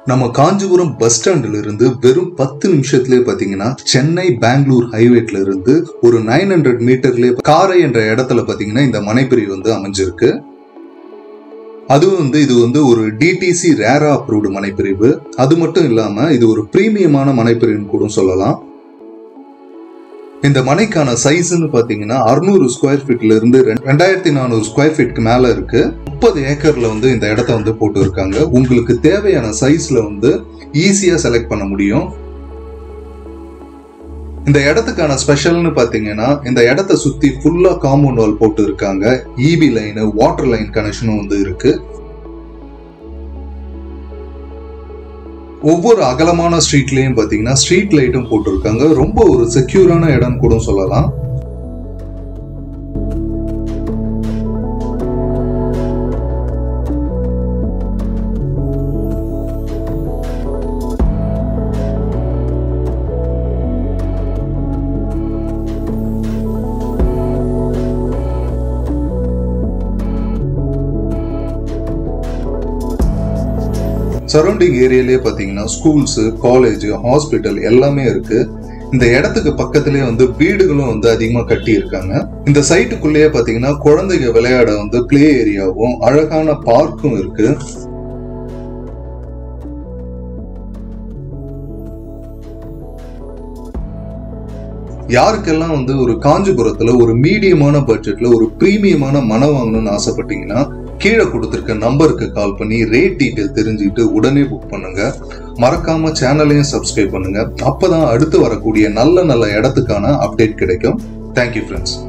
நம்ம காஞ்சிபுரம் பஸ் ஸ்டாண்ட்ல இருந்து வெறும் பத்து நிமிஷத்துலயே பாத்தீங்கன்னா சென்னை பெங்களூர் ஹைவேட்ல இருந்து ஒரு நைன் ஹண்ட்ரட் மீட்டர்லயே காரை என்ற இடத்துல பாத்தீங்கன்னா இந்த மனைப்பிரிவு வந்து அமைஞ்சிருக்கு அதுவும் வந்து இது வந்து ஒரு டிடிசி ரேரா அப்ரூவ்டு மனைப்பிரிவு அது மட்டும் இல்லாம இது ஒரு பிரீமியமான மனைப்பிரிவுன்னு கூட சொல்லலாம் இந்த மனைக்கான சைஸ்ன்னு பாத்தீங்கன்னா அறுநூறு ஸ்கொயர் ஃபீட்ல இருந்து ரெண்டு- ரெண்டாயிரத்தி நானூறு ஸ்கொயர் ஃபீட்க்கு மேல இருக்கு முப்பது ஏக்கர்ல வந்து இந்த இடத்த வந்து போட்டு இருக்காங்க உங்களுக்கு தேவையான சைஸ்ல வந்து ஈஸியா செலக்ட் பண்ண முடியும் இந்த இடத்துக்கான ஸ்பெஷல்னு பாத்தீங்கன்னா இந்த இடத்த சுத்தி ஃபுல்லா காம்பவுண்ட் வால் போட்டு இருக்காங்க இபி லைன் வாட்டர் லைன் கனெக்ஷனும் வந்து இருக்கு ஒவ்வொரு அகலமான ஸ்ட்ரீட்லயும் பாத்தீங்கன்னா ஸ்ட்ரீட் லைட்டும் போட்டிருக்காங்க ரொம்ப ஒரு செக்யூரான இடம் கூட சொல்லலாம் சரௌண்டிங் ஏரியாலேயே பார்த்தீங்கன்னா ஸ்கூல்ஸ் காலேஜ் ஹாஸ்பிட்டல் எல்லாமே இருக்கு இந்த இடத்துக்கு பக்கத்திலே வந்து வீடுகளும் வந்து அதிகமாக கட்டி இருக்காங்க இந்த சைட்டுக்குள்ளேயே பார்த்தீங்கன்னா குழந்தைங்க விளையாட வந்து ப்ளே ஏரியாவும் அழகான பார்க்கும் இருக்கு யாருக்கெல்லாம் வந்து ஒரு காஞ்சிபுரத்துல ஒரு மீடியமான பட்ஜெட்ல ஒரு பிரீமியமான மனம் வாங்கணும்னு ஆசைப்பட்டீங்கன்னா கீழே கொடுத்துருக்க நம்பருக்கு கால் பண்ணி ரேட் டீட்டெயில் தெரிஞ்சுக்கிட்டு உடனே புக் பண்ணுங்க மறக்காம சேனலையும் சப்ஸ்கிரைப் பண்ணுங்க அப்பதான் அடுத்து வரக்கூடிய நல்ல நல்ல இடத்துக்கான அப்டேட் கிடைக்கும் தேங்க்யூ ஃப்ரெண்ட்ஸ்